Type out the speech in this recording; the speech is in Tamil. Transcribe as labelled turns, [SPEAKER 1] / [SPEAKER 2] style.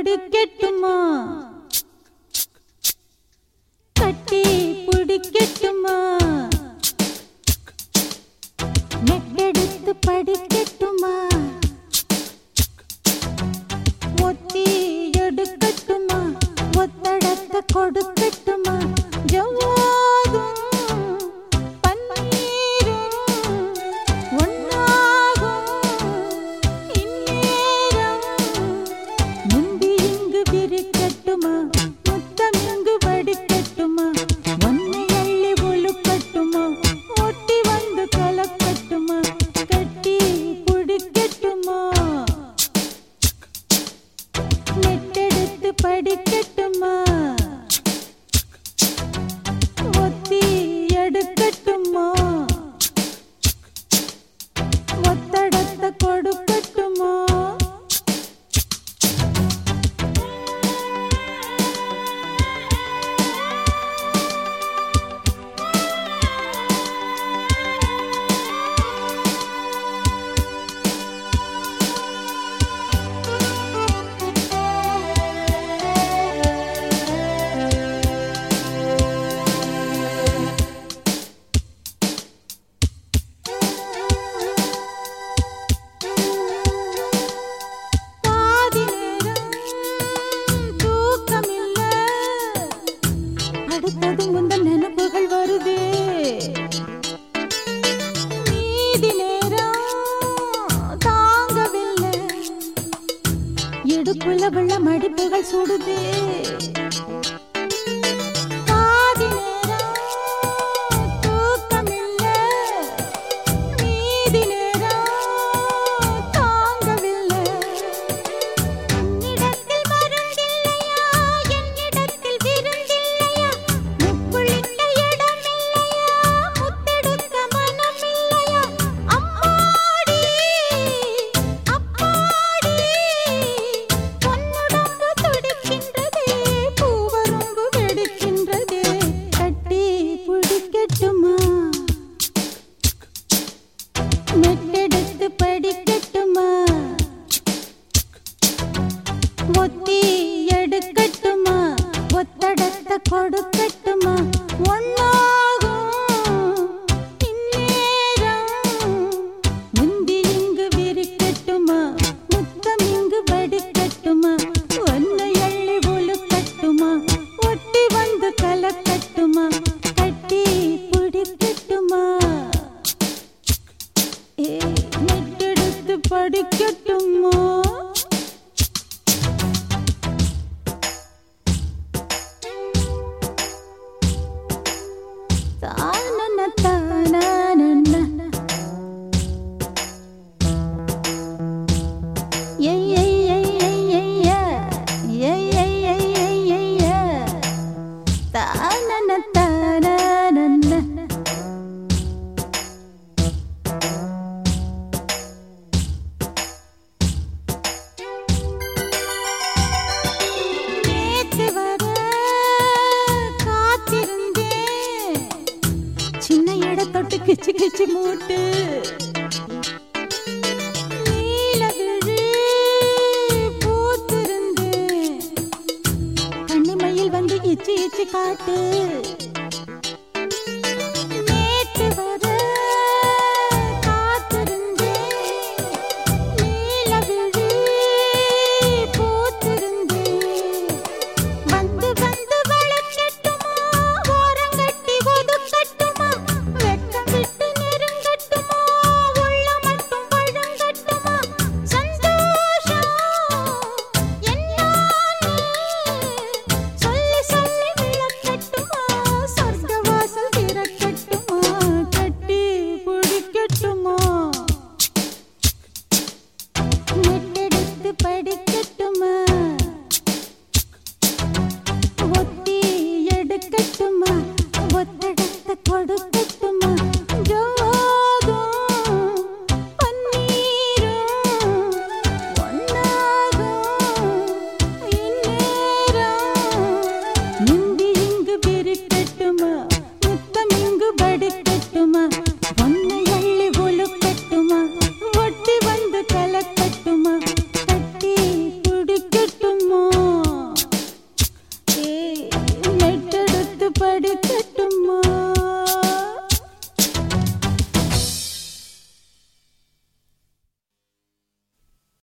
[SPEAKER 1] படிக்கட்டுமா கட்டி பிடிக்கட்டுமா நெட்டெடுத்து படிக்கட்டுமா ஒத்தி எடுக்கட்டுமா ஒத்தடத்த கொடுக்கட்டுமா ஜவ்வாதும் பன்னீரும் ஒன்னாகும் இந்நேரம் முந்தி இங்கு விரிக்கட்டுமா முத்தம் இங்கு வடிக்கட்டுமா ஒன்னை அள்ளி ஒழுக்கட்டுமா ஒட்டி வந்து கலக்கட்டுமா கட்டி பிடிக்கட்டுமா நெட்டெடுத்து படிக்கட்டுமா ஒத்தி எடுக்கட்டுமா ஒத்தடத்த கொடுக்கட்டுமா பாதி நேரம் தூக்கமில்ல அடுத்தது முந்தன் நினைப்புகள் வருதே மீதி நேரம் தாங்கவில்லை இடுப்புல உள்ள மடிப்புகள் சுடுதே பாதி நேரம் தூக்கமில்ல மீதி நேரம் தாங்கவில்லை உன்னிடத்தில் மருந்தில்லையா என்னிடத்தில் விருந்தில்லையா முக்குளிக்க இடமில்லையா முத்தெடுக்க மனமில்லையா அம்மாடி அப்பாடி பொன்னுடம்பு துடிக்கின்றதே பூவரம்பு வெடிக்கின்றதே கட்டி பிடிக்கட்டுமா மெட்டெடுத்து படிக்கட்டுமா ஒத்தி எடுக்கட்டுமா ஒத்தடத்த கொடுக்கட்டுமா ஒன்னாகும் இந்நேரம் முந்தி இங்கு விரிக்கட்டுமா முத்தம் இங்கு வடிக்கட்டுமா ஒன்னை அள்ளி ஒழுக்கட்டுமா ஒட்டி வந்து கலக்கட்டுமா கட்டி பிடிக்கட்டுமா ஏ நெட்டெடுத்து படிக்கட்டுமா தானன தானன ஏய் ஏய் ஏய் ஏய் ஏய் ஏய் ஏய் ஏய் ஏய் ஏய் ஏய் தானன தானன நேத்து வர காத்திருந்தேன் சின்ன எடை தொட்டு கிச்சு கிச்சு மூட்டு நீலவிழி பூத்திருந்தேன் கண்ணிமையில் வந்து இச்சி இச்சி காட்டு